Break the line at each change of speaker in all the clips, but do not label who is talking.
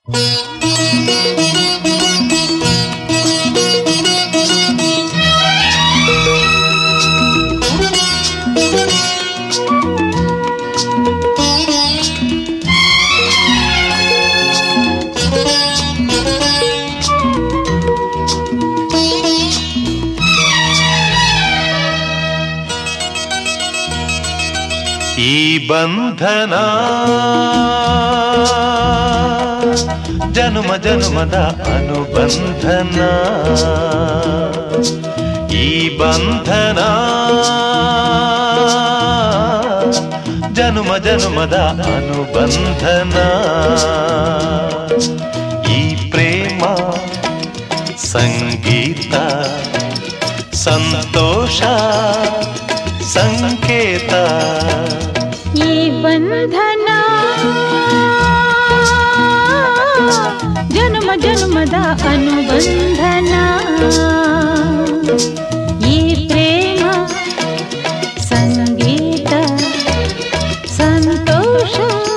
ಈ ಬಂಧನ ಜನುಮ ಜನುಮದ ಅನುಬಂಧನ ಈ ಬಂಧನ ಜನುಮ ಜನುಮದ ಅನುಬಂಧನ ಈ ಪ್ರೇಮ ಸಂಗೀತ ಸಂತೋಷ ಸಂಕೇತ
ಈ ಬಂಧನ ಜನ್ಮ ಜನ್ಮದ ಅನುಬಂಧನ ಈ ಪ್ರೇಮ ಸಂಗೀತ ಸಂತೋಷ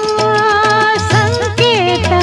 ಸಂಕೇತ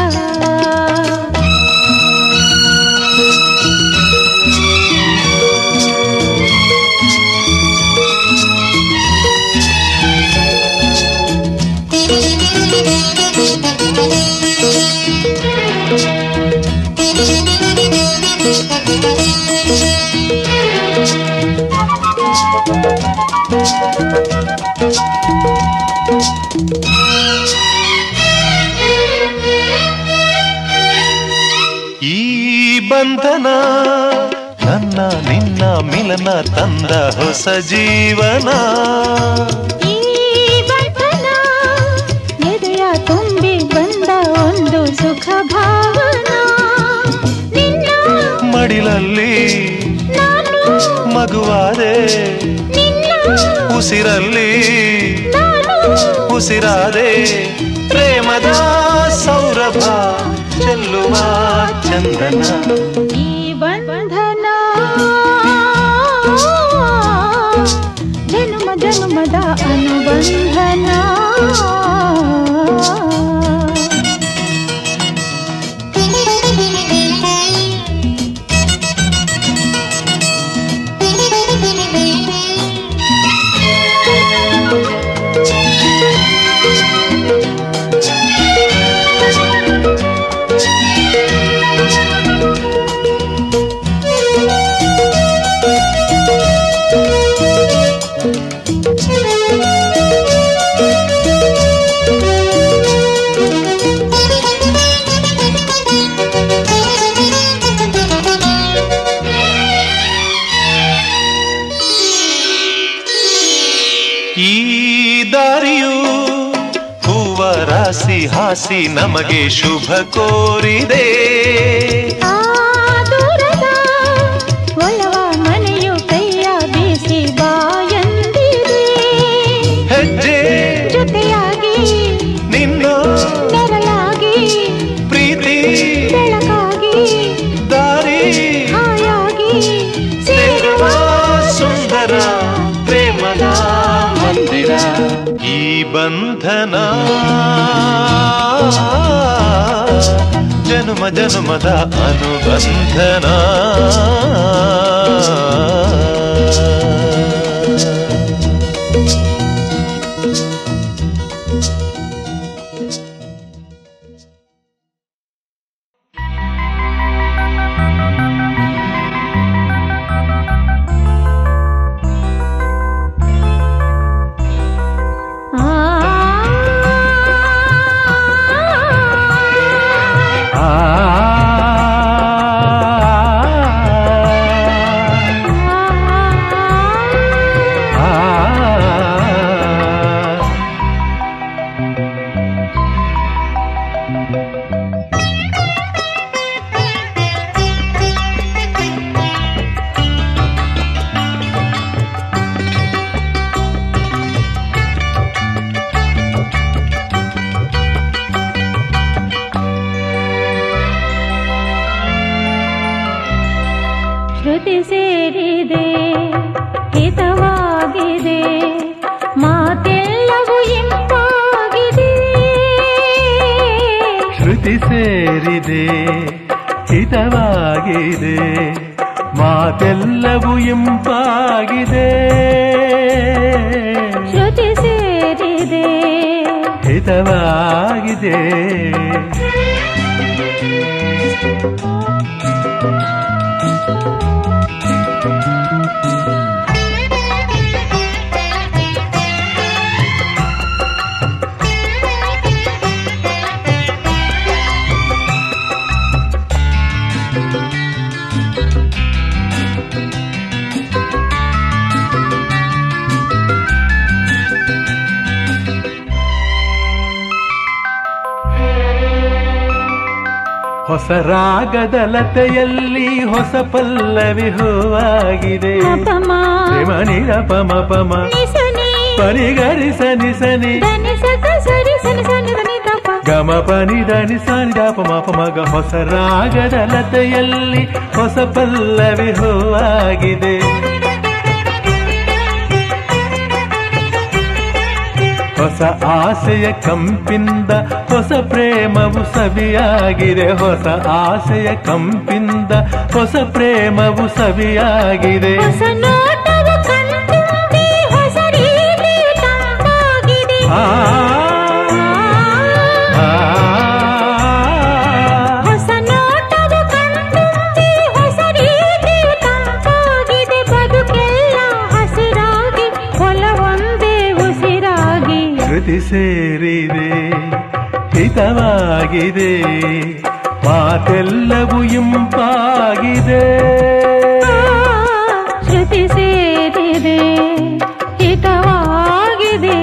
ಈ ಬಂಧನ ನನ್ನ ನಿನ್ನ ಮಿಲನ ತಂದ ಹೊಸ ಜೀವನ
ಈ ಬಂಧನ ಎದೆಯ ತುಂಬಿ ಬಂದ ಒಂದು ಸುಖ ಭಾವನ ನಿನ್ನ
ಮಡಿಲಲ್ಲಿ
ನಾನು
ಮಗುವಾದೆ
ನಿನ್ನ
ಉಸಿರಲ್ಲಿ
ನಾನು
ಉಸಿರಾದೆ ಪ್ರೇಮದ ಸೌರಭ ಚೆಲ್ಲುವ ಚಂದನ
ಈ ಬಂಧನ ಜನ್ಮ ಜನ್ಮದ ಅನುಬಂಧನ
ಈ ದಾರಿಯು ಹೂವ ರಾಸಿ ಹಾಸಿ ನಮಗೆ ಶುಭ ಕೋರಿದೆ
ಆ ದೂರದ ಒಲವ ಮನೆಯು ಕೈಯ ಬೀಸಿ ಬಾಯಂದಿದೆ
ಹೆಜ್ಜೆ
ಜೊತೆಯಾಗಿ
ನಿನ್ನ
ನೆರಳಾಗಿ
ಪ್ರೀತಿ
ಬೆಳಕಾಗಿ
ದಾರಿ
ಹಾಯಾಗಿ
ಸೇರುವ ಸುಂದರ ಪ್ರೇಮದ ಮಂದಿರ ಈ ಬಂಧನ ಜನುಮ ಜನುಮದ ಅನುಬಂಧನ
ಆ
ಆ
ಶ್ರುತಿ ಸೇರಿದೆ ಹಿತವಾಗಿದೆ ಮಾತೆಲ್ಲವೂ ಇಂಪಾಗಿದೆ
ಶ್ರುತಿ ಸೇರಿದೆ
ಹಿತವಾಗಿದೆ ಹೊಸ ರಾಗದ ಲತೆಯಲ್ಲಿ ಹೊಸ ಪಲ್ಲವಿ ಹೂವಾಗಿದೆ
ಅಪಮ
ಪ್ರೇಮ ನಿರಪಮ ಪಮ
ನಿಸನಿ
ಪರಿಗರಿ ಸನಿ ಸನಿ
ಧನಿ ಸಕ ಸರಿ ಸನಿ ಸನಿ ಧನಿ ತಪ
ಗಮ ಪನಿ ಧನಿ ಸಾನಿ ದಾಪ ಮಾಪ ಮಗ ಹೊಸ ರಾಗದ ಲತೆಯಲ್ಲಿ ಹೊಸ ಪಲ್ಲವಿ ಹೂವಾಗಿದೆ ಹೊಸ ಆಸೆಯ ಕಂಪಿಂದ ಹೊಸ ಪ್ರೇಮವು ಸವಿಯಾಗಿದೆ ಹೊಸ ಆಸೆಯ ಕಂಪಿಂದ ಹೊಸ ಪ್ರೇಮವು ಸವಿಯಾಗಿದೆ
ಹೊಸ ನೋಟವು ಕಣ್ತುಂಬಿ ಹೊಸ ರೀತಿ ತಂಪಾಗಿದೆ
ಆ, ಆ,
ಹೊಸ ನೋಟವು ಕಣ್ತುಂಬಿ ಹೊಸ ರೀತಿ ತಂಪಾಗಿದೆ ಬದುಕೆಲ್ಲ ಹಸಿರಾಗಿ ಹೊಲವೊಂದೇ ಉಸಿರಾಗಿ
ಶ್ರುತಿ ಸೇರಿದೆ ಹಿತವಾಗಿದೆ ಮಾತೆಲ್ಲವೂ ಇಂಪಾಗಿದೆ
ಶ್ರುತಿ ಸೇರಿದೆ ಹಿತವಾಗಿದೆ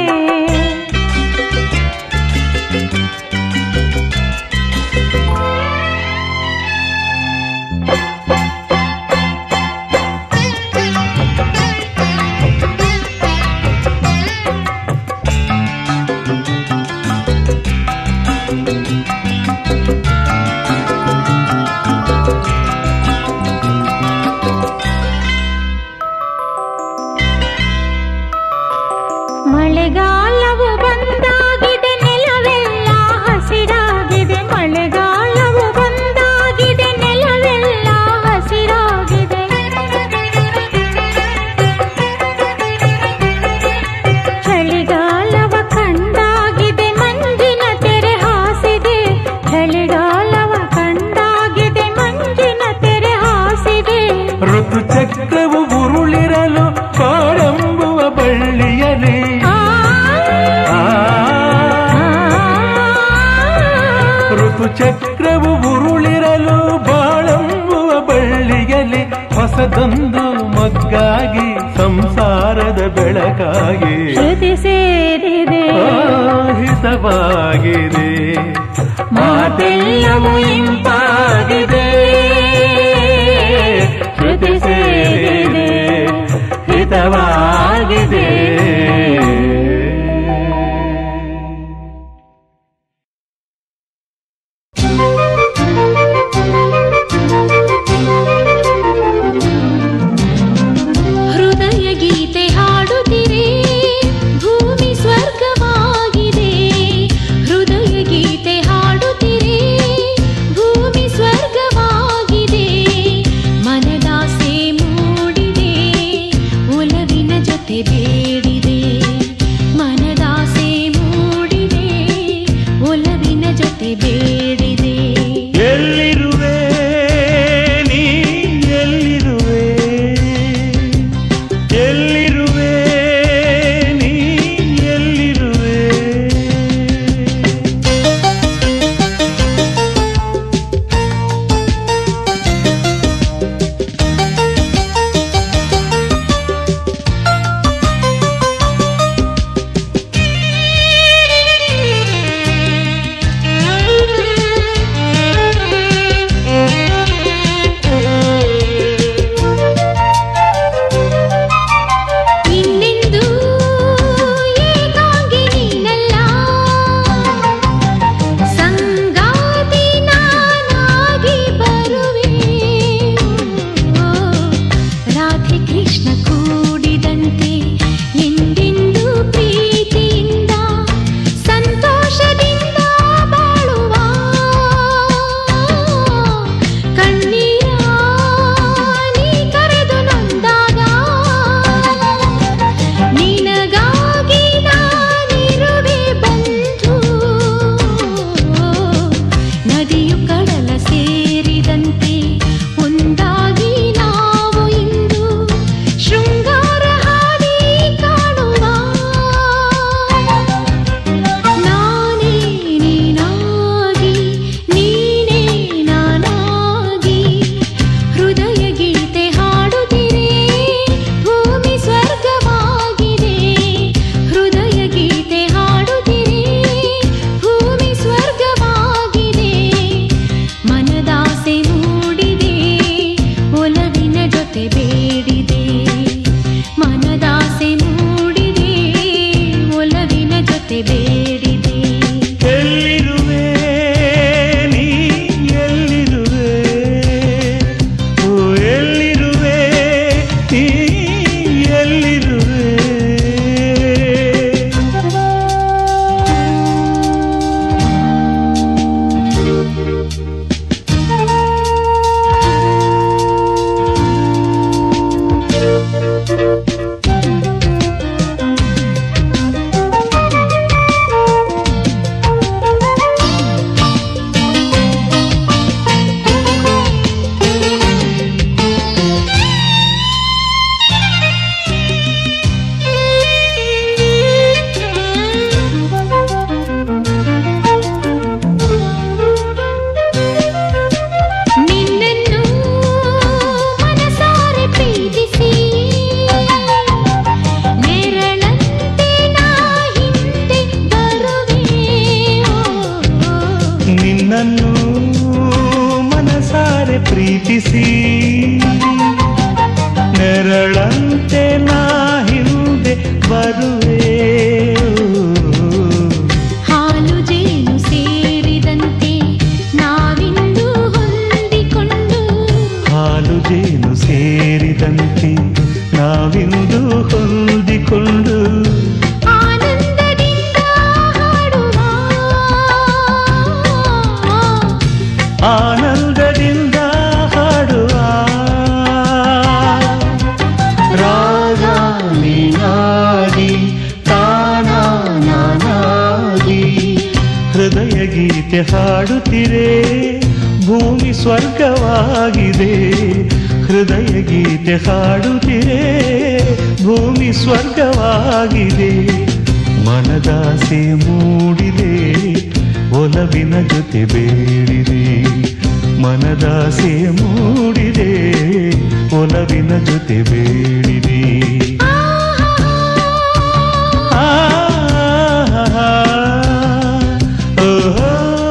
ಮಳೆಗಾಲವು ಬಂದಾಗಿದೆ ನೆಲವೆಲ್ಲ ಹಸಿರಾಗಿದೆ ಮಳೆಗಾಲವು ಬಂದಾಗಿದೆ ನೆಲವೆಲ್ಲ ಹಸಿರಾಗಿದೆ ಚಳಿಗಾಲವ ಕಂಡಾಗಿದೆ ಮಂಜಿನ ತೆರೆ ಹಾಸಿದೆ ಚಳಿಗಾಲವ ಕಂಡಾಗಿದೆ ಮಂಜಿನ ತೆರೆ ಹಾಸಿದೆ
ಋತು ಚಕ್ರವು ಉರುಳಿರಲು ಕಾಡೆಂಬುವ ಬಳ್ಳಿಯಲಿ
ಆ,
ಆ,
ಆ,
ಋತು ಚಕ್ರವು ಉರುಳಿರಲು ಬಾಳೆಂಬುವ ಬಳ್ಳಿಯಲಿ ಹೊಸದೊಂದು ಮೊಗ್ಗಾಗಿ ಸಂಸಾರದ ಬೆಳಕಾಗಿ
ಶ್ರುತಿ ಸೇರಿದೆ
ಹಿತವಾಗಿದೆ ಮಾತೆಲ್ಲವೂ ಇಂಪಾಗಿದೆ ಶ್ರುತಿ ಸೇರಿದೆ ಹಿತವಾಗಿದೆ
ಹೃದಯ ಗೀತೆ ಹಾಡುತ್ತಿರೆ ಭೂಮಿ ಸ್ವರ್ಗವಾಗಿದೆ ಹೃದಯ ಗೀತೆ ಹಾಡುತ್ತಿರೆ ಭೂಮಿ ಸ್ವರ್ಗವಾಗಿದೆ ಮನದಾಸೆ ಮೂಡಿದೆ ಒಲವಿನ
ಪ್ರೀತಿಸಿ ನೆರಳಂತೆ ನಾ ಹಿಂದೆ ಬರುವೆ
ಹಾಲು ಜೇನು ಸೇರಿದಂತೆ ನಾವಿಂದು ಹೊಂದಿಕೊಂಡು
ಹಾಲು ಜೇನು ಸೇರಿದಂತೆ ನಾವಿಂದು ಹೊಂದಿಕೊಂಡು
ಆನಂದದಿಂದ ಹಾಡುವ
ಆನಂದದಿಂದ ಹಾಡುವ ರಾಗ ನೀನಾಗಿ ತಾನಾನಾಗಿ ಹೃದಯ ಗೀತೆ ಹಾಡುತ್ತಿರೆ ಭೂಮಿ ಸ್ವರ್ಗವಾಗಿದೆ ಹೃದಯ ಗೀತೆ ಹಾಡುತ್ತಿರೆ ಭೂಮಿ ಸ್ವರ್ಗವಾಗಿದೆ ಮನದಾಸೆ ಮೂಡಿದೆ ಒಲವಿನ ಜೊತೆ ಬೇಡಿದೆ ಮನದಾಸೆ ಮೂಡಿದೆ ಒಲವಿನ ಜೊತೆ ಬೇಡಿದೆ ಆ, ಓಹೋ,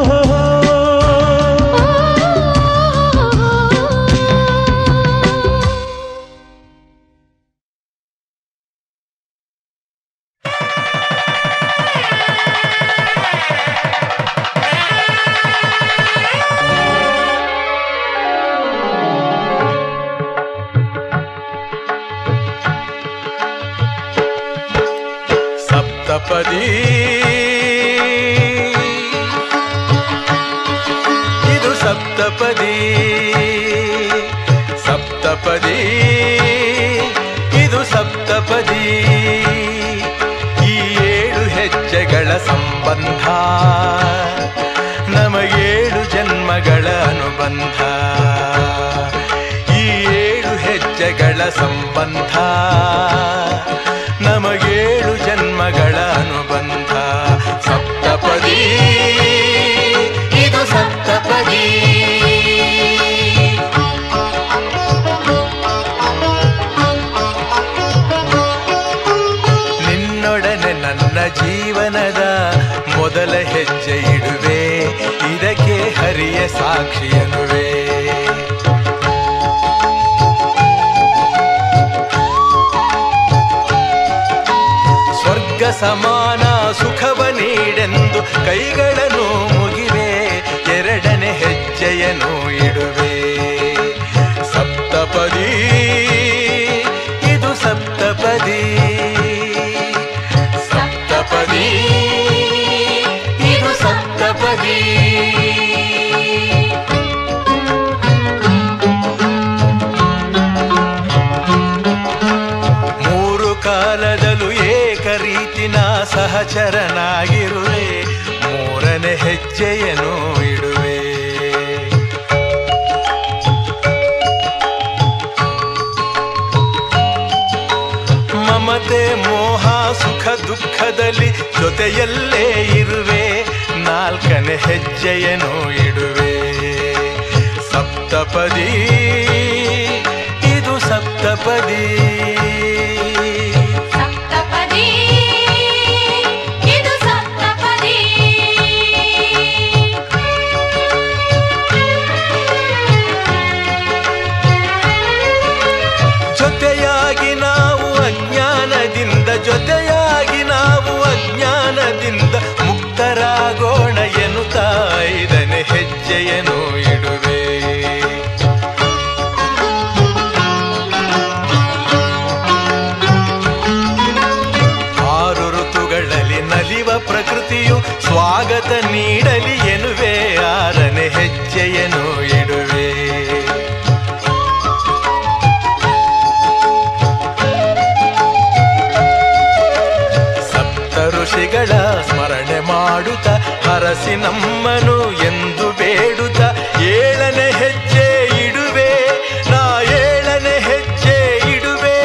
ಸಪ್ತಪದಿ ಇದು ಸಪ್ತಪದಿ ಸಪ್ತಪದಿ ಇದು ಸಪ್ತಪದಿ ಈ ಏಳು ಹೆಜ್ಜೆಗಳ ಸಂಬಂಧ ನಮಗೇಳು ಜನ್ಮಗಳ ಅನುಬಂಧ ಈ ಏಳು ಹೆಜ್ಜೆಗಳ ಸಂಬಂಧ ನಮಗೇಳು ಜನ್ಮಗಳ ಅನುಬಂಧ ಸಪ್ತಪದಿ ಇದು ಸಪ್ತಪದಿ ನಿನ್ನೊಡನೆ ನನ್ನ ಜೀವನದ ಮೊದಲ ಹೆಜ್ಜೆ ಇಡುವೆ ಇದಕ್ಕೆ ಹರಿಯ ಸಾಕ್ಷಿಯನುವೆ ಸ್ವರ್ಗ ಸಮಾನ ಸುಖವ ನೀಡೆಂದು ಕೈಗಳನ್ನು ಮುಗಿವೆ ಎರಡನೇ ಹೆಜ್ಜೆಯನ್ನು ಇಡುವೆ ಸಪ್ತಪದಿ ಇದು ಸಪ್ತಪದಿ ಸಪ್ತಪದಿ ಇದು ಸಪ್ತಪದಿ ಮೂರು ಕಾಲದಲ್ಲೂ ಏಕ ರೀತಿನ ಸಹಚರನಾಗಿರುವೆ ಮೂರನೇ ಹೆಜ್ಜೆಯನ್ನು ಇಡುವೆ ಮಮತೆ ಮೋಹ ಸುಖ ದುಃಖದಲ್ಲಿ ಜೊತೆಯಲ್ಲೇ ಇರುವೆ ನಾಲ್ಕನೇ ಹೆಜ್ಜೆಯನ್ನು ಇಡುವೆ ಸಪ್ತಪದಿ ಇದು ಸಪ್ತಪದಿ
ಸಪ್ತಪದಿ ಇದು ಸಪ್ತಪದಿ
ಜೊತೆಯಾಗಿ ನಾವು ಅಜ್ಞಾನದಿಂದ ಜೊತೆಯಾಗಿ ನಾವು ಅಜ್ಞಾನದಿಂದ ಮುಕ್ತರಾಗೋಣ ಎನ್ನುತ್ತಾ ಐದನೇ ಹೆಜ್ಜೆಯನ್ನು ಇಡುವೆ ಆರು ಋತುಗಳಲ್ಲಿ ನಲಿವ ಪ್ರಕೃತಿಯು ಸ್ವಾಗತ ನೀಡಲಿ ಎನ್ನುವೆ ಆರನೇ ಹೆಜ್ಜೆಯನ್ನು ಇಡುವೆ ಸಪ್ತ ಋಷಿಗಳ ಸ್ಮರಣೆ ಮಾಡುತ್ತ ಹರಸಿ ನಮ್ಮನು ಎಂದು ಬೇಡುತ್ತ ಏಳನೇ ಹೆಜ್ಜೆ ಇಡುವೆ ನಾ ಏಳನೇ ಹೆಜ್ಜೆ ಇಡುವೆ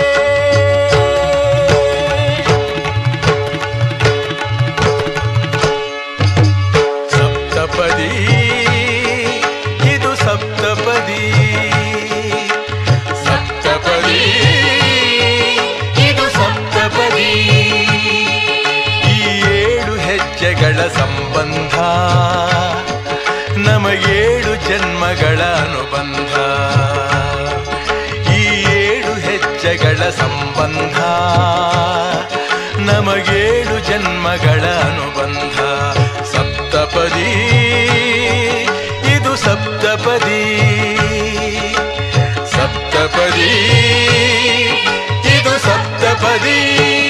ಸಪ್ತಪದಿ ಇದು ಸಪ್ತಪದಿ ಸಪ್ತಪದಿ ಇದು ಸಪ್ತಪದಿ ಈ ಏಳು ಹೆಜ್ಜೆಗಳ ಸಂಬಂಧ ನಮಗೇಳು ಜನ್ಮಗಳ ಅನುಬಂಧ ಜನ್ಮಗಳ ಅನುಬಂಧ ಸಪ್ತಪದಿ ಇದು ಸಪ್ತಪದಿ ಸಪ್ತಪದಿ ಇದು ಸಪ್ತಪದಿ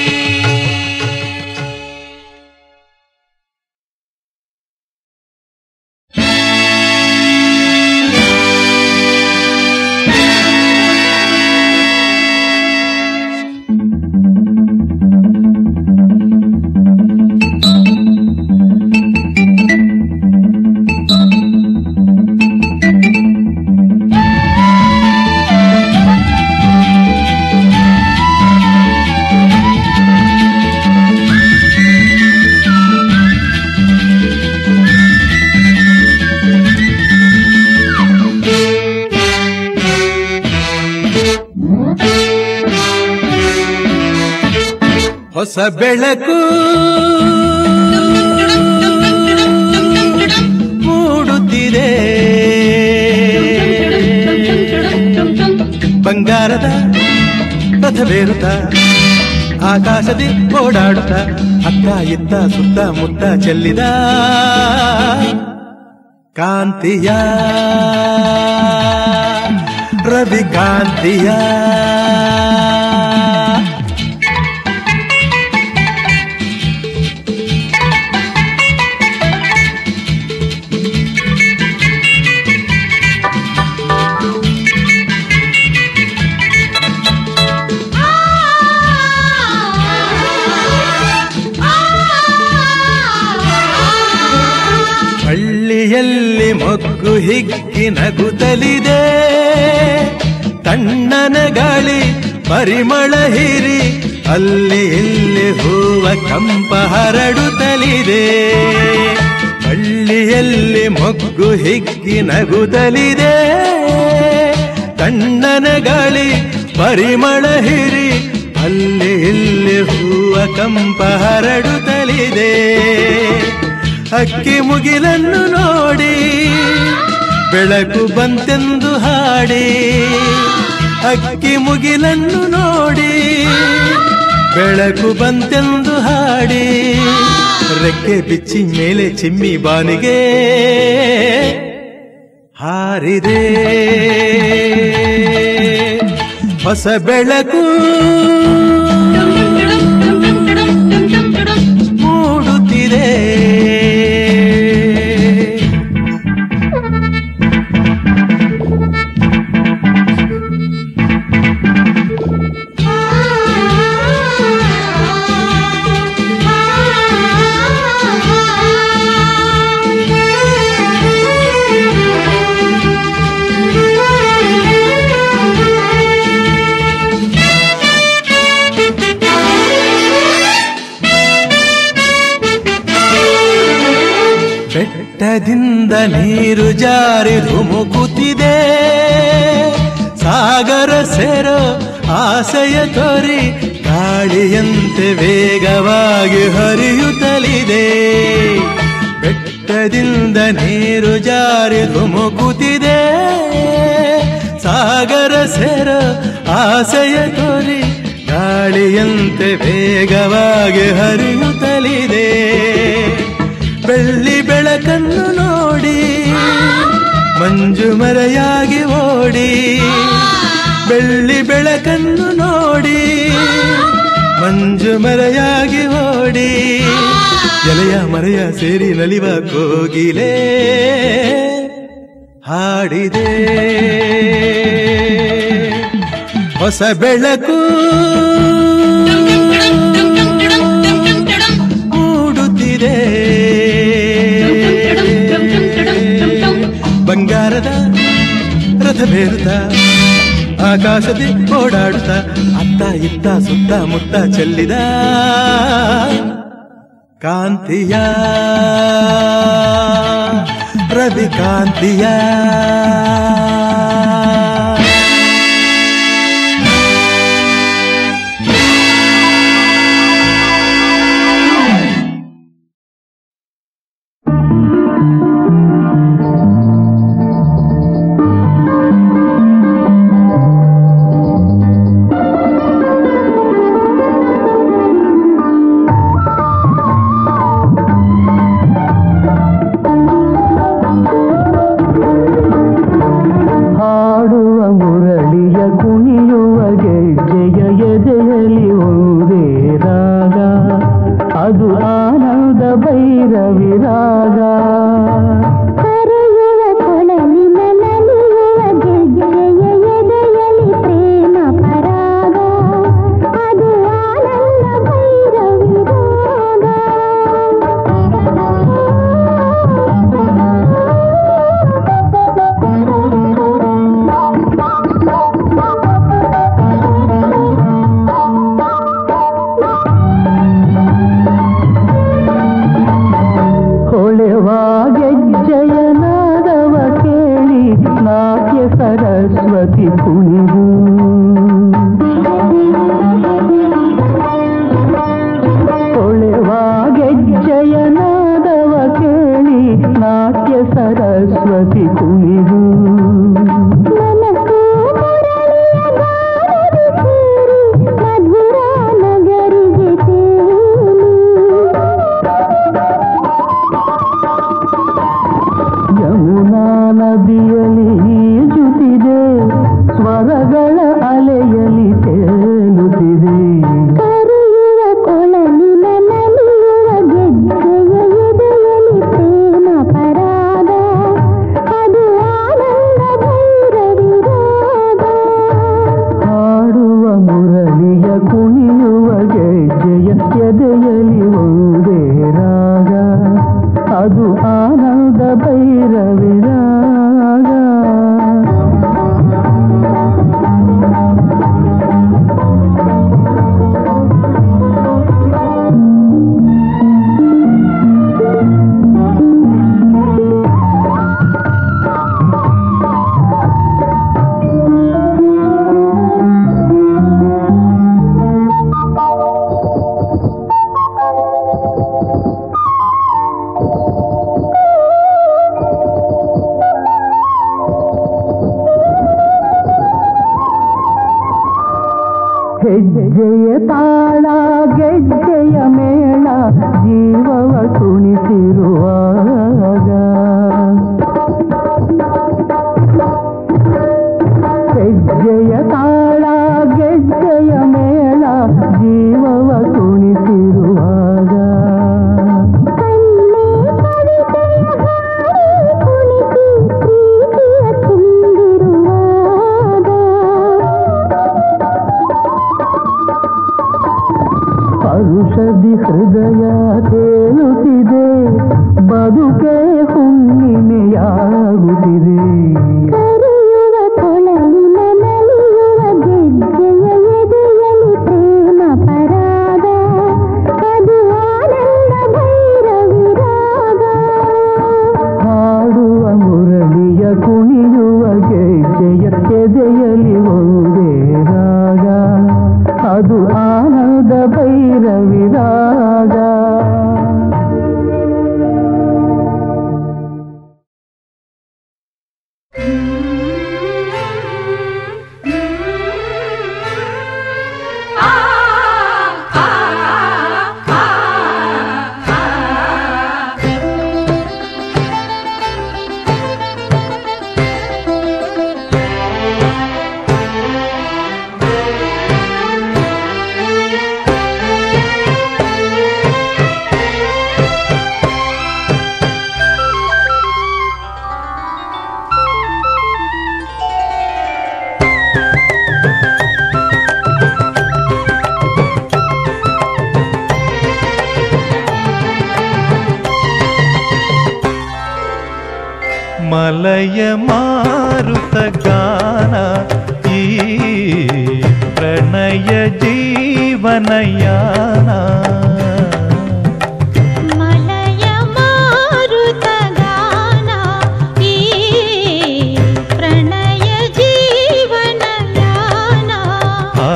ಹೊಸ ಬೆಳಕು ಮೂಡುತ್ತಿದೆ ಬಂಗಾರದ ರಥವೇರುತ್ತ ಆಕಾಶದಿ ಓಡಾಡುತ್ತ ಅತ್ತ ಇತ್ತ ಸುತ್ತ ಮುತ್ತ ಚೆಲ್ಲಿದ ಕಾಂತಿಯ ರವಿ ಕಾಂತಿಯ ಹಳ್ಳಿಯಲ್ಲಿ ಮೊಗ್ಗು ಹಿಗ್ಗಿ ನಗುತ್ತಲಿದೆ ತಣ್ಣನ ಗಾಳಿ ಪರಿಮಳ ಹಿರಿ ಅಲ್ಲಿ ಇಲ್ಲಿ ಹೂವ ಕಂಪ ಹರಡುತ್ತಲಿದೆ ಹಳ್ಳಿಯಲ್ಲಿ ಮೊಗ್ಗು ಹಿಗ್ಗಿ ನಗುತ್ತಲಿದೆ ತಣ್ಣನ ಗಾಳಿ ಪರಿಮಳ ಹಿರಿ ಅಲ್ಲಿ ಇಲ್ಲಿ ಹೂವ ಕಂಪ ಹರಡುತ್ತಲಿದೆ ಅಕ್ಕಿ ಮುಗಿಲನ್ನು ನೋಡಿ ಬೆಳಕು ಬಂತೆಂದು ಹಾಡಿ ಅಕ್ಕಿ ಮುಗಿಲನ್ನು ನೋಡಿ ಬೆಳಕು ಬಂತೆಂದು ಹಾಡಿ ರೆಕ್ಕೆ ಬಿಚ್ಚಿ ಮೇಲೆ ಚಿಮ್ಮಿ ಬಾನಿಗೆ ಹಾರಿದೆ ಹೊಸ ಬೆಳಕು ಮೂಡುತ್ತಿದೆ ಬೆಟ್ಟದಿಂದ ನೀರು ಜಾರಿ ಧುಮುಕುತ್ತಿದೆ ಸಾಗರ ಸೇರೋ ಆಸೆಯ ತೋರಿ ಗಾಳಿಯಂತೆ ವೇಗವಾಗಿ ಹರಿಯುತ್ತಲಿದೆ ಬೆಟ್ಟದಿಂದ ನೀರು ಜಾರಿ ಧುಮುಕುತ್ತಿದೆ ಸಾಗರ ಸೇರೋ ಆಸೆಯ ತೋರಿ ಗಾಳಿಯಂತೆ ವೇಗವಾಗಿ ಹರಿಯುತ್ತಲಿದೆ ಬೆಳ್ಳಿ ಬೆಳಕನ್ನು ನೋಡಿ ಮಂಜು ಮರೆಯಾಗಿ ಓಡಿ ಬೆಳ್ಳಿ ಬೆಳಕನ್ನು ನೋಡಿ ಮಂಜು ಮರೆಯಾಗಿ ಓಡಿ ಎಲೆಯ ಮರೆಯ ಸೇರಿ ನಲಿವ ಕೋಗಿಲೆ ಹಾಡಿದೆ ಹೊಸ ಬೆಳಕು ಮೂಡುತ್ತಿದೆ ಬಂಗಾರದ ರಥವೇರುತ್ತ ಆಕಾಶದಿ ಓಡಾಡುತ್ತ ಅತ್ತ ಇತ್ತ ಸುತ್ತ ಮುತ್ತ ಚೆಲ್ಲಿದ ಕಾಂತಿಯ ರವಿ ಕಾಂತಿಯ ರಾಗ
ಕರೆಯುವ ಕೊಳಲಿನ ನಲಿಯುವ ಗೆಜ್ಜೆಯ ಎದೆಯಲಿ ಪ್ರೇಮ ಪರಾಗ ಅದು ಆನಂದ ಭೈರವಿ
ಹೊಳೆವ ಗೆಜ್ಜೆಯ ನಾದವ ಕೇಳಿ ನಾಟ್ಯ ಸರಸ್ವತಿ ಕುಣಿದು ಹೊಳೆವ ಗೆಜ್ಜೆಯ ನಾದವ ಕೇಳಿ ನಾಟ್ಯ ಸರಸ್ವತಿ ಕುಣಿದು
ಮನಸ್ಸು ಮುರಳಿಯ ಗಾನದಿ ಸೇರಿ ಮಧುರ ನಗರಿಗೆ ತೇಲಿ
ಯಮುನಾ ನದಿಯಲ್ಲಿ ಈಜುತ್ತಿದೆ ಸ್ವರಗಳ ಅಲೆಯಲ್ಲಿ ತೇಲುತ್ತಿದೆ
ಕರೆಯುವ ಕೊಳಲಿನ ನಲಿಯುವ ಗೆಜ್ಜೆಯ ಎದೆಯಲಿ ಪ್ರೇಮ ಪರಾಗ ಅದು ಆನಂದ ಭೈರವಿ ರಾಗ
ಹಾಡುವ ಮುರಳಿಯ ಕುಣಿಯುವ ಗೆಜ್ಜೆಯ ಎದೆಯಲಿ ಒಂದೇ ರಾಗ ಅದು ಆನಂದ ಭೈರವಿ ರಾಗ ಹೆಜ್ಜೆಯ ತಾಳ ಗೆಜ್ಜೆಯ ಮೇಳ ಜೀವವ ಕುಣಿಸಿರುವಾಗ ಹೆಜ್ಜೆಯ ತಾಳ ಗೆಜ್ಜೆಯ ಮೇಳ ಜೀವವ ಕುಣಿಸಿರುವಾಗ
ಕಣ್ಣೇ ಕವಿತೆಯ ಹಾಡಿ ಕುಣಿಸಿ ಪ್ರೀತಿಯ ತುಂಬಿರುವಾಗ
ಪರುಷದಿ ಹೃದಯ ತೇಲುತ್ತಿದೆ ಬದುಕೆ ಹುಣ್ಣಿಮೆಯಾಗುತ್ತಿದೆ
ಕರೆಯುವ ಕೊಳಲಿನ ನಲಿಯುವ ಗೆಜ್ಜೆಯ ಎದೆಯಲಿ ಪ್ರೇಮ ಪರಾಗ ಅದು ಆನಂದ ಭೈರವಿ ರಾಗ
ಹಾಡುವ ಮುರಳಿಯ ಕುಣಿಯುವ ಗೆಜ್ಜೆಯ ಎದೆಯಲಿ ಒಂದೇ ರಾಗ ಅದು ಆನಂದ ಭೈರವಿ ರಾಗ ಮಲಯ ಮಾರುತ ಗಾನ ಈ ಪ್ರಣಯ ಜೀವನಯಾನ
ಮಲಯ ಮಾರುತ ಗಾನ ಈ ಪ್ರಣಯ ಜೀವನ ಯಾನ
ಆ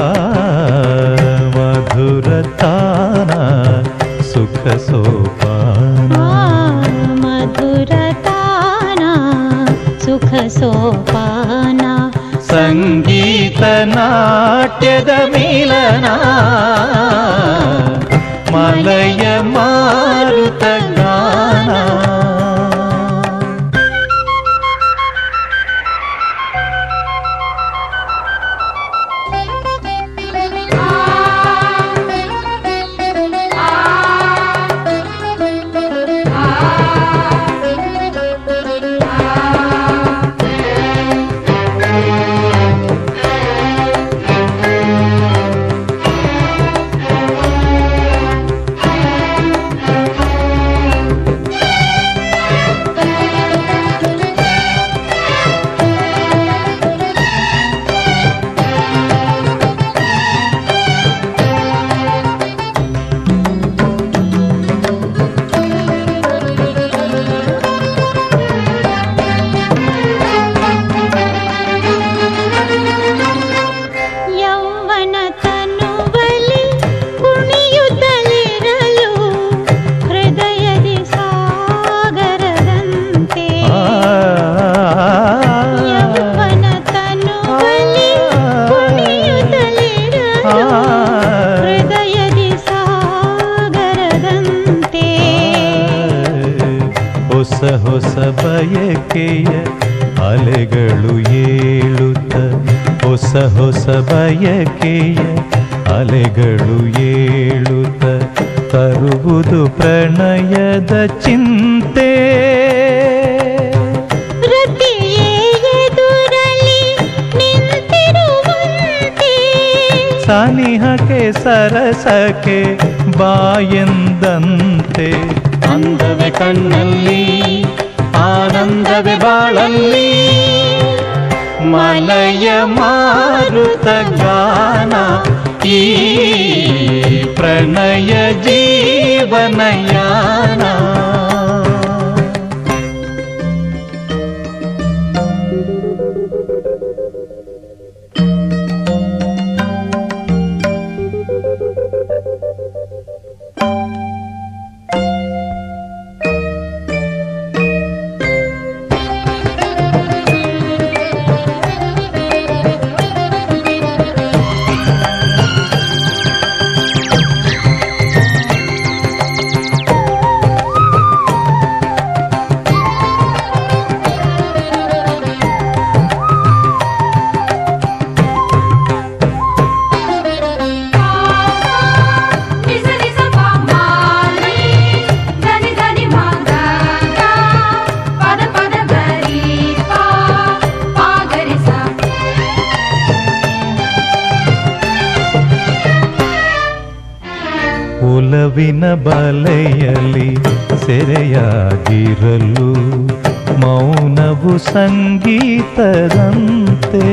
ಮಧುರ ತಾನ ಸುಖ ಸೋಪಾನ
ಮಧುರ ತಾನ ಸುಖ ಸೋಪಾನ
ಸಂಗೀತ ನಾಟ್ಯದ ಮಿಲನ ಮಲಯ ಮಾರುತ ಗಾನ
ಆ
ಹೊಸ ಬಯಕೆಯ ಅಲೆಗಳು ಏಳುತ್ತ ಹೊಸ ಹೊಸ ಬಯಕೆಯ ಅಲೆಗಳು ಏಳುತ್ತ ತರುವುದು ಪ್ರಣಯದ ಚಿಂತೆ
ರತಿಯೇ ಎದುರಲಿ ನಿಂತಿರುವಂತೆ
ಸನಿಹಕ್ಕೆ ಸರಸಕ್ಕೆ ಬಾಯೆಂದಂತೆ ಅಂದವೆ ಕಣ್ಣಲ್ಲಿ ಆನಂದವೇ ಬಾಳಲ್ಲಿ ಮಲಯ ಮಾರುತ ಗಾನ ಈ ಪ್ರಣಯ ಜೀವನಯಾನ
నిజ నిజ పామాలి దని దని మాగా పద పద గరి పా పాగరి సా
ಒಲವಿನ ಬಲೆಯಲ್ಲಿ ಸೆರೆಯಾಗಿರಲು ಮೌನವು ಸಂಗೀತದಂತೆ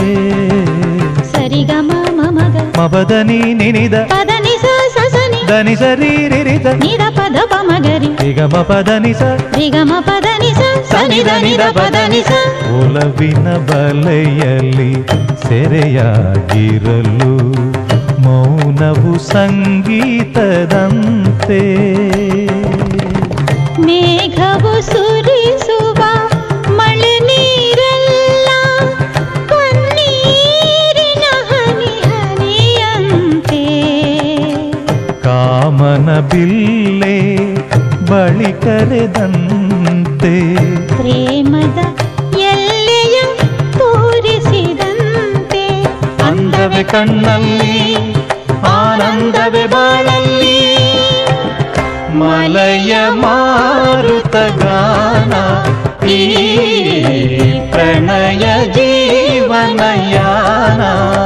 ಸರಿಗಮ ಮಮಗ
ಮಬದನಿ ನಿನಿದ
ಪದನಿ ಸ ಸಸನಿ
ದನಿ ಸರಿ ರಿರಿದ
ನಿದ ಪದ ಪಮಗರಿ
ನಿಗಮ ಪದನಿ ಸ
ರಿಗಮ ಪದನಿ ಸ ಸನಿದ ನಿದ ಪದನಿ ಸ
ಒಲವಿನ ಬಲೆಯಲ್ಲಿ ಸೆರೆಯಾಗಿರಲು ಮೌನವು ಸಂಗೀತದಂತೆ
ಮೇಘವು ಸುರಿಸುವ ಮಳೆ ನೀರೆಲ್ಲ ಕಣ್ಣೀರಿನ ಹನಿ ಹನಿಯಂತೆ
ಕಾಮನ ಬಿಲ್ಲೆ ಬಳಿ ಕರೆದಂತೆ
ಪ್ರೇಮದ ಎಲ್ಲೆಯ ತೋರಿಸಿದಂತೆ
ಅಂದವೆ ಕಣ್ಣಲ್ಲಿ ಆನಂದವೇ ಬಾಳಲ್ಲಿ ಮಲಯ ಮಾರುತ ಗಾನ ಈ ಪ್ರಣಯ ಜೀವನಯಾನ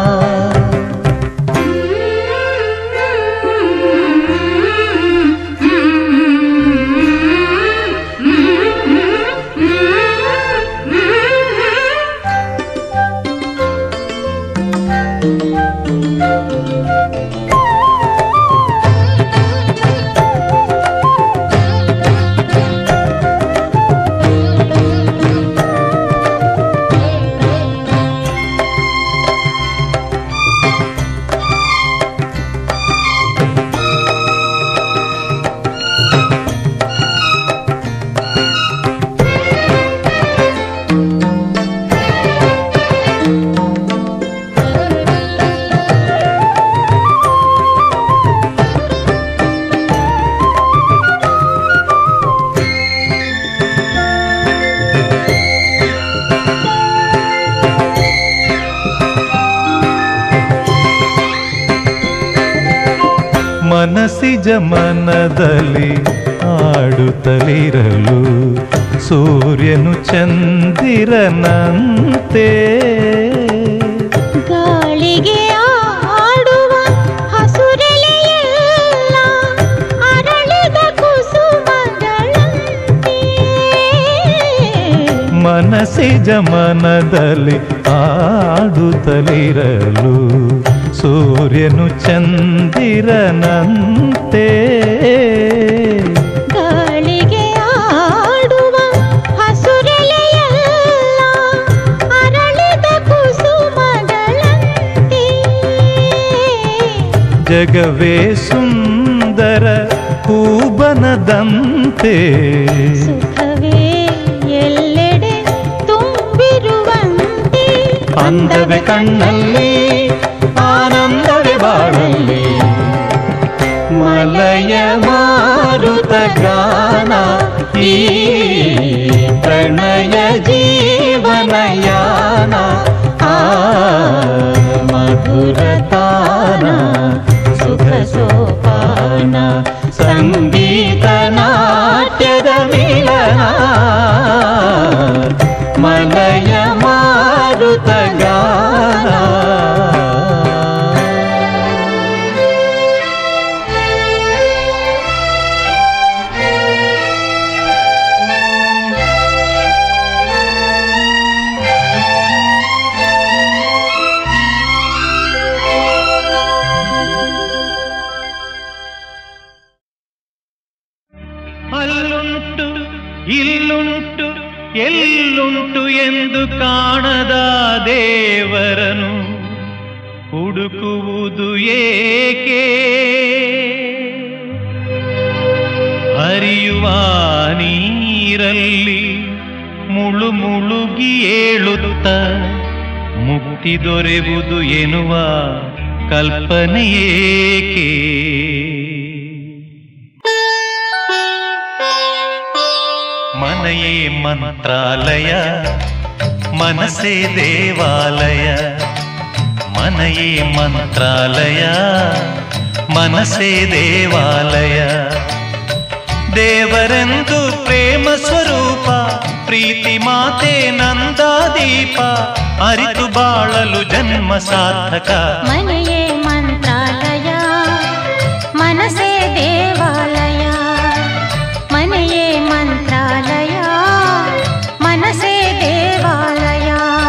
ಮನಸ್ಸಿಜ ಮನದಲ್ಲಿ ಆಡುತ್ತಲಿರಲು ಸೂರ್ಯನು ಚಂದಿರನಂತೆ
ಗಾಳಿಗೆ ಆಡುವ ಹಸುರೆಲೆಯೆಲ್ಲ ಅರಳಿದ ಕುಸುಮಗಳಂತೆ
ಮನಸ್ಸಿಜ ಮನದಲ್ಲಿ ಆಡುತ್ತಲಿರಲು ಸೂರ್ಯನು ಚಂದಿರನಂತೆ
ಗಾಳಿಗೆ ಆಡುವ ಹಸುರೆಲೆಯೆಲ್ಲ ಅರಳಿದ ಕುಸುಮಗಳಂತೆ
ಜಗವೇ ಸುಂದರ ಹೂಬನದಂತೆ
ಸುಖವೇ ಎಲ್ಲೆಡೆ ತುಂಬಿರುವಂತೆ
ಅಂದವೆ ಕಣ್ಣಲ್ಲಿ ಆನಂದವೇ ಬಾಳಲ್ಲಿ ಮಲಯ ಮಾರುತ ಗಾನ ಈ
ಪ್ರಣಯ ಜೀವನಯಾನ ಆ ಮಧುರ ತಾನ ಸುಖ ಸೋಪಾನ ಸಂಗೀತ ನಾಟ್ಯದ ಮಿಲನ ಮಲಯ ಮಾರುತ ಗಾನ
ಅಲ್ಲುಂಟು ಇಲ್ಲುಂಟು ಎಲ್ಲುಂಟು ಎಂದು ಕಾಣದ ದೇವರನು ಹುಡುಕುವುದು ಏಕೆ ಹರಿಯುವ ನೀರಲ್ಲಿ ಮುಳು ಮುಳುಗಿ ಏಳುತ್ತ ಮುಕ್ತಿ ದೊರೆವುದು ಎನ್ನುವ ಕಲ್ಪನೆ ಏಕೆ ಮನೆಯೇ ಮಂತ್ರಾಲಯ ಮನಸ್ಸೇ ದೇವಾಲಯ ಮನೆಯೇ ಮಂತ್ರಾಲಯ ಮನಸ್ಸೇ ದೇವಾಲಯ ದೇವರೆಂದು ಪ್ರೇಮ ಸ್ವರೂಪ ಪ್ರೀತಿ ಮಾತೆ ನಂದಾದೀಪ ಅರಿತು ಬಾಳಲು ಜನ್ಮ ಸಾರ್ಥಕ
ಮನೆಯೇ ಮಂತ್ರಾಲಯ ಮನಸೇ ದೇವಾಲಯ ಮನೆಯೇ ಮಂತ್ರಾಲಯ ಮನಸೇ ದೇವಾಲಯ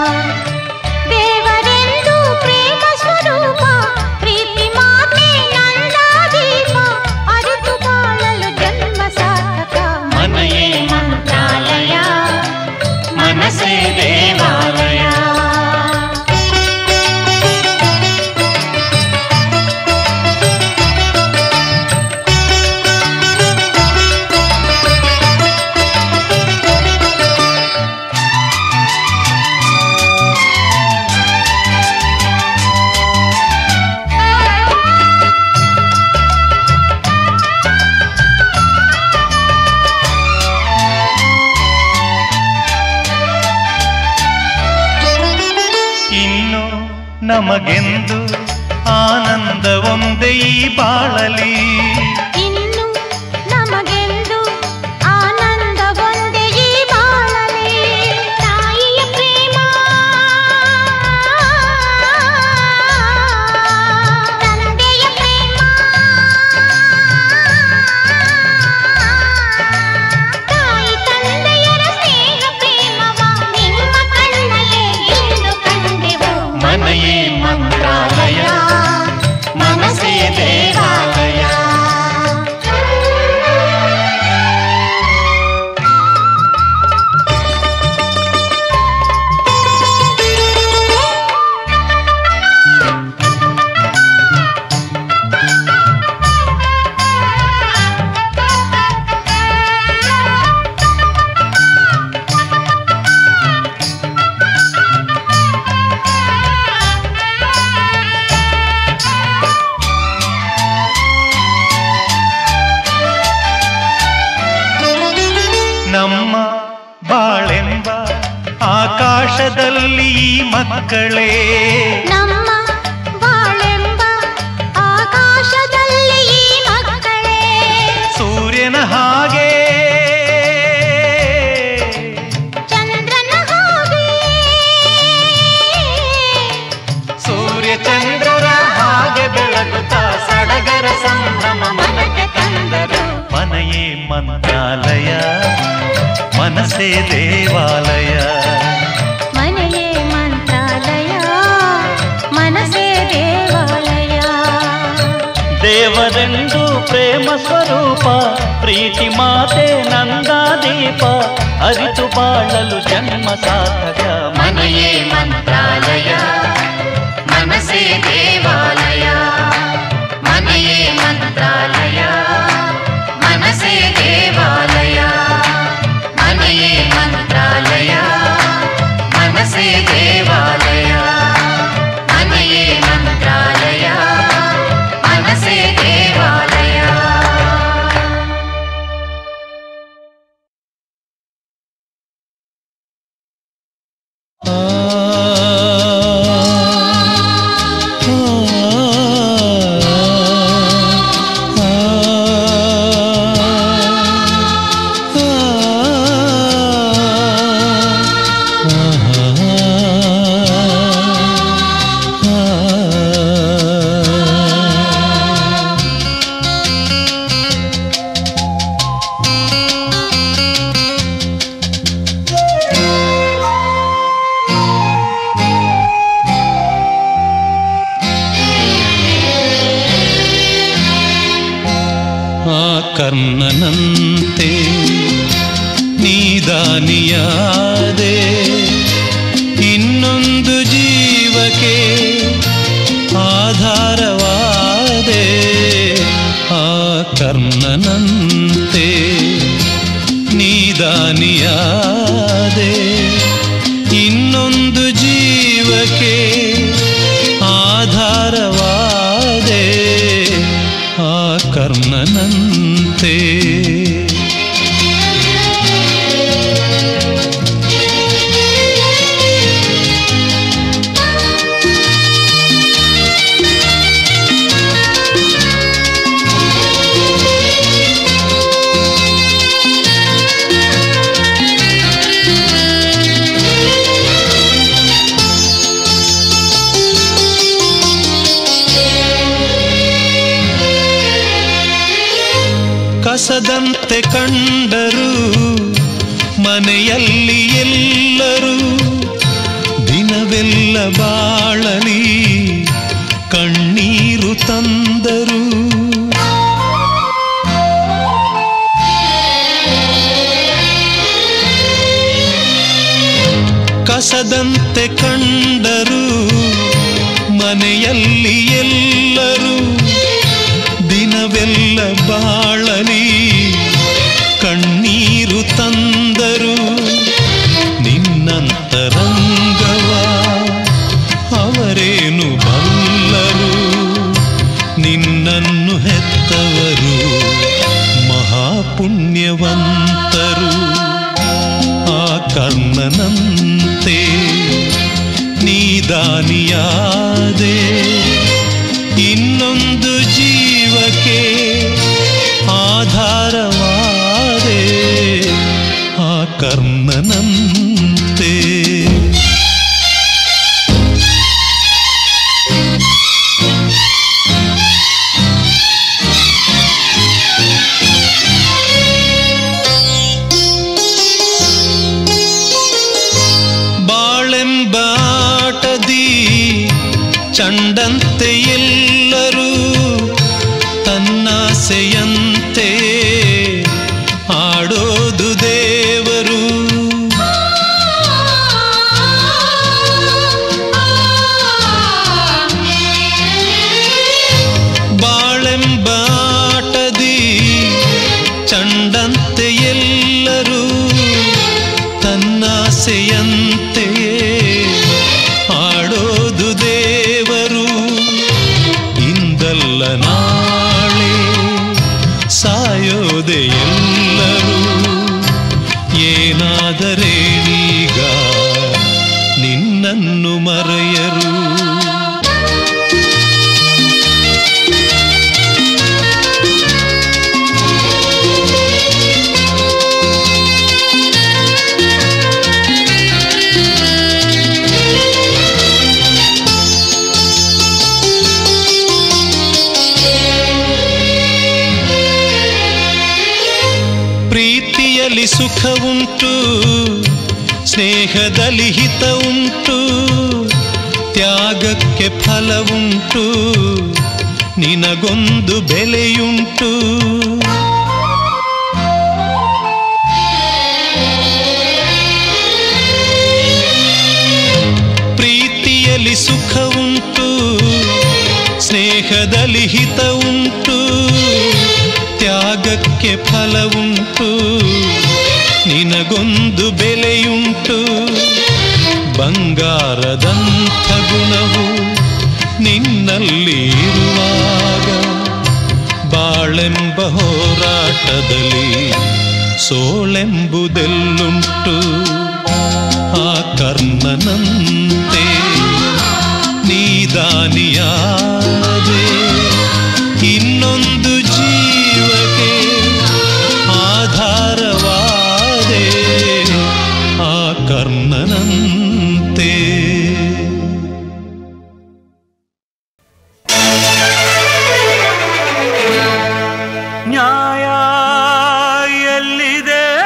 ದೇವರೆಂದು ಪ್ರೇಮ ಸ್ವರೂಪ ಪ್ರೀತಿ ಮಾತೆ ನಂದಾದೀಪ ಅರಿತು ಬಾಳಲು ಜನ್ಮ ಸಾರ್ಥಕ
ಮನೆಯೇ
ಮಂತ್ರಾಲಯ
ಮನಸ್ಸೇ ದೇವಾಲಯ ಇನ್ನು ನಮಗೆಂದು ಆನಂದ ಒಂದೇ ಈ ಬಾಳಲಿ
ಇನ್ನು ನಮಗೆಂದು ಆನಂದ ಒಂದೇ ಈ ಬಾಳಲಿ ತಾಯಿಯ ಪ್ರೇಮ ತಂದೆಯ ಪ್ರೇಮ ತಾಯಿ ತಂದೆಯರ ಸ್ನೇಹ ಪ್ರೇಮವ ನಿಮ್ಮ ಕಣ್ಣಲ್ಲೇ ಇಂದು ಕಂಡೆವು
ಮನೆಯೇ ಮಂತ್ರಾಲಯ ಮನಸ್ಸೇ ದೇವಾಲಯ ನಮ್ಮ ಬಾಳೆಂಬ ಆಕಾಶದಲ್ಲಿ ಈ ಮಕ್ಕಳೇ
ನಮ್ಮ ಬಾಳೆಂಬ ಆಕಾಶದಲ್ಲಿ ಈ ಮಕ್ಕಳೇ
ಸೂರ್ಯನ ಹಾಗೆ
ಚಂದ್ರನ ಹಾಗೆ
ಸೂರ್ಯ ಚಂದ್ರರ ಹಾಗೆ ಬೆಳಗುತ್ತಾ ಸಡಗರ ಸಂಭ್ರಮ ಮನಕ್ಕೆ ತಂದರು ಮನೆಯೇ ಮಂತ್ರಾಲಯ ಮನಸ್ಸೇ ದೇವಾಲಯ
ಮನೆಯೇ ಮಂತ್ರಾಲಯ ಮನಸೇ ದೇವಾಲಯ
ದೇವರೆಂದು ಪ್ರೇಮ ಸ್ವರೂಪ ಪ್ರೀತಿ ಮಾತೆ ನಂದಾದೀಪ ಅರಿತು ಬಾಳಲು ಜನ್ಮ ಸಾರ್ಥಕ ಮನೆಯೇ ಮಂತ್ರಾಲಯ ಮನಸ್ಸೇ ದೇವಾಲಯ ಮನೆಯೇ ಮಂತ್ರಾಲಯ ಮನಸ್ಸೇ ದೇವಾಲಯ ಮನೆಯೇ ಮಂತ್ರಾಲಯ ಮನಸ್ಸೇ ದೇವಾಲಯ ಮನೆಯೇ ಮಂತ್ರಾಲಯ ಮನಸ್ಸೇ ದೇವಾಲಯ
ನೀದಾನಿಯಾದೆ ಇನ್ನೊಂದು ಜೀವಕ್ಕೆ ಆಧಾರವಾದೆ ಆ ಕರ್ಣನಂತೆ ನೀದಾನಿಯಾದೆ ಇನ್ನೊಂದು ಜೀವಕ್ಕೆ ಆಧಾರವಾದೆ ಆ ಕರ್ಣನಂತೆ ಕಸದಂತೆ ಕಂಡರು ಮನೆಯಲ್ಲಿ ಎಲ್ಲರೂ ದಿನವೆಲ್ಲ ಬಾಳಲಿ ಕಣ್ಣೀರು ತಂದರು ಕಸದಂತೆ ಕಂಡರು ಮನೆಯಲ್ಲಿ ಎಲ್ಲರೂ ದಿನವೆಲ್ಲ ಬಾಳಲಿ ಕಣ್ಣೀರು ತಂದರು ನಿನ್ನಂತರಂಗವ ಅವರೇನು ಬಲ್ಲರು ನಿನ್ನನ್ನು ಹೆತ್ತವರು ಮಹಾಪುಣ್ಯವಂತರು ಆ ಕರ್ಣನಂತೆ ನೀದಾನಿಯಾದೆ ಇನ್ನೊಂದು ಜೀವಕ್ಕೆ ಆಧಾರವಾದೆ ಆ ಕರ್ಣನಂತೆ ಬಾಳೆಂಬಾಟದಿ ಚಂಡಂತೆ ಎಲ್ಲರೂ ತನ್ನಾಸೆಯಂತೆ ಆಡೋದು ದೇವರು ಬಾಳೆಂಬಾಟದಿ ಚಂಡಂತೆ ಎಲ್ಲರೂ ತನ್ನಾಸೆಯಂತೆಯೇ ಆಡೋದು ದೇವರು ಇಂದಲ್ಲ ನಾಳೆ ಸಾಯೋದೆ ಎಲ್ಲರೂ ಏನಾದರೇನೀಗ ನಿನ್ನನ್ನು ಮರೆಯರು ಪ್ರೀತಿಯಲ್ಲಿ ಸುಖ ಉಂಟು ಸ್ನೇಹದಲ್ಲಿ ಹಿತ ಉಂಟು ತ್ಯಾಗಕ್ಕೆ ಫಲ ಉಂಟು ನಿನಗೊಂದು ಬೆಲೆಯುಂಟು ಪ್ರೀತಿಯಲ್ಲಿ ಸುಖ ಉಂಟು ಸ್ನೇಹದಲ್ಲಿ ಹಿತ ಉಂಟು ತ್ಯಾಗಕ್ಕೆ ಫಲ ಉಂಟು ನಿನಗೊಂದು ಬೆಲೆಯುಂಟು ಬಂಗಾರದಂಥ ಗುಣವು ನಿನ್ನಲ್ಲಿ ಇರುವಾಗ ಬಾಳೆಂಬ ಹೋರಾಟದಲ್ಲಿ ಸೋಳೆಂಬುದೆಲ್ಲುಂಟು ಆ ಕರ್ಣನಂತೆ ನೀದಾನಿಯಾದೆ ಇನ್ನೊಂದು ಜೀವಕ್ಕೆ ಆಧಾರವಾದೆ ಆ ಕರ್ಣನಂತೆ
ನ್ಯಾಯ ಎಲ್ಲಿದೆ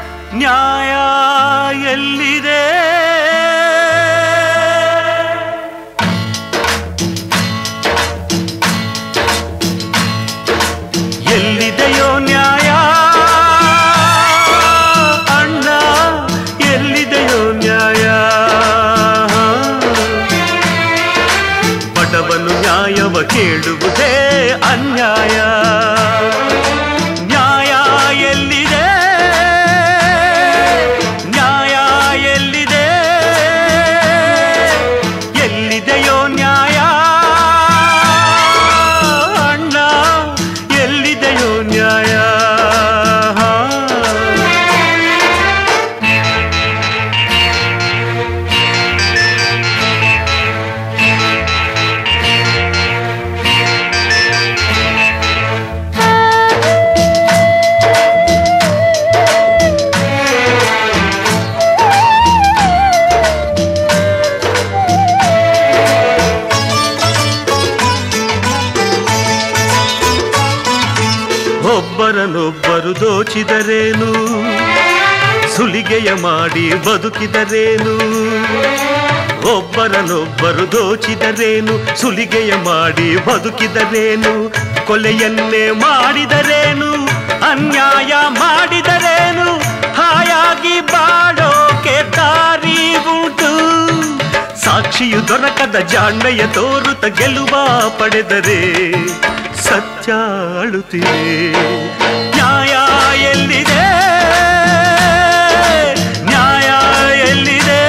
ನ್ಯಾಯ ಎಲ್ಲಿದೆ
ಒಬ್ಬರನ್ನೊಬ್ಬರು ದೋಚಿದರೇನು ಸುಲಿಗೆಯ ಮಾಡಿ ಬದುಕಿದರೇನು ಒಬ್ಬರನ್ನೊಬ್ಬರು ದೋಚಿದರೇನು ಸುಲಿಗೆಯ ಮಾಡಿ ಬದುಕಿದರೇನು ಕೊಲೆಯನ್ನೇ ಮಾಡಿದರೇನು ಅನ್ಯಾಯ ಮಾಡಿದರೇನು ಹಾಯಾಗಿ ಬಾಳೋಕೆ ದಾರಿ ಉಂಟು ಸಾಕ್ಷಿಯು ದೊರಕದ ಜಾಣ್ಮೆಯ ತೋರುತ್ತ ಗೆಲುವ ಪಡೆದರೆ ಸತ್ಯ ಅಳುತ್ತಿದೆ ನ್ಯಾಯ ಎಲ್ಲಿದೆ ನ್ಯಾಯ ಎಲ್ಲಿದೆ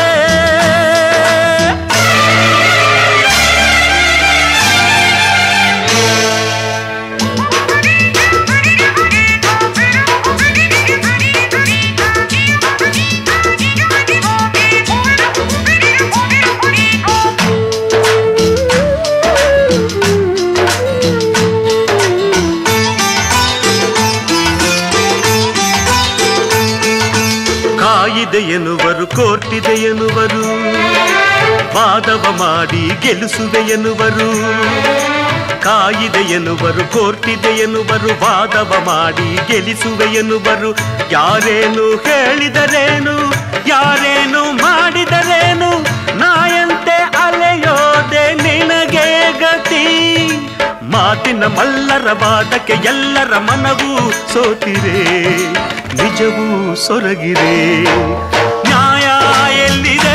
ಕಾಯಿದೆ ಎನ್ನುವರು ಕೋರ್ಟಿದೆ ಎನ್ನುವರು ವಾದವ ಮಾಡಿ ಗೆಲ್ಲಿಸುವೆ ಎನ್ನುವರು ಕಾಯಿದೆ ಎನ್ನುವರು ಕೋರ್ಟಿದೆ ಎನ್ನುವರು ವಾದವ ಮಾಡಿ ಗೆಲ್ಲಿಸುವೆ ಎನ್ನುವರು ಯಾರೇನು ಹೇಳಿದರೇನು ಯಾರೇನು ಮಾಡಿದರೇನು ನಾಯಂತೆ ಅಲೆಯೋದೆ ನಿನಗೆ ಗತಿ ಮಾತಿನ ಮಲ್ಲರ ವಾದಕ್ಕೆ ಎಲ್ಲರ ಮನವೂ ಸೋತಿರೆ ನಿಜವೂ ಸೊರಗಿರೆ ನ್ಯಾಯ ಎಲ್ಲಿದೆ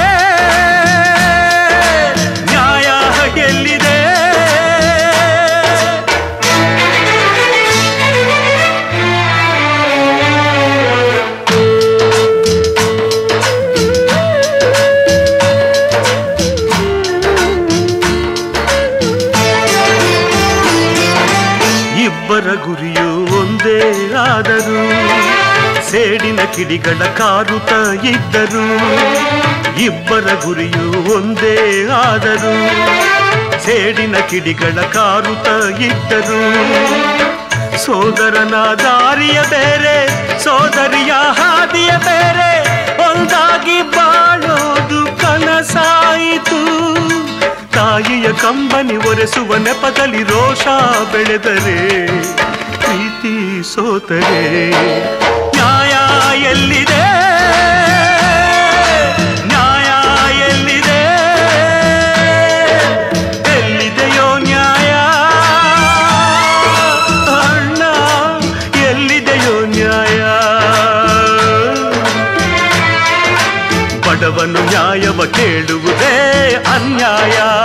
ನ್ಯಾಯ ಎಲ್ಲಿದೆ ಇಬ್ಬರ ಗುರಿಯು ಒಂದೇ ಆದರೂ ಸೇಡಿನ ಕಿಡಿಗಳ ಕಾರುತ್ತ ಇದ್ದರು ಇಬ್ಬರ ಗುರಿಯು ಒಂದೇ ಆದರೂ ಸೇಡಿನ ಕಿಡಿಗಳ ಕಾರುತ್ತ ಇದ್ದರು ಸೋದರನ ದಾರಿಯ ಬೇರೆ ಸೋದರಿಯ ಹಾದಿಯ ಬೇರೆ ಒಂದಾಗಿ ಬಾಳೋದು ಕನಸಾಯಿತು ತಾಯಿಯ ಕಂಬನಿ ಒರೆಸುವ ನೆಪದಲ್ಲಿ ರೋಷ ಬೆಳೆದರೆ ಪ್ರೀತಿ ಸೋತರೆ ನ್ಯಾಯ ಎಲ್ಲಿದೆ ನ್ಯಾಯ ಎಲ್ಲಿದೆ ಎಲ್ಲಿದೆಯೋ ನ್ಯಾಯ ಅಣ್ಣ ಎಲ್ಲಿದೆಯೋ ನ್ಯಾಯ ಬಡವನು ನ್ಯಾಯವ ಕೇಳುವುದೇ ಅನ್ಯಾಯ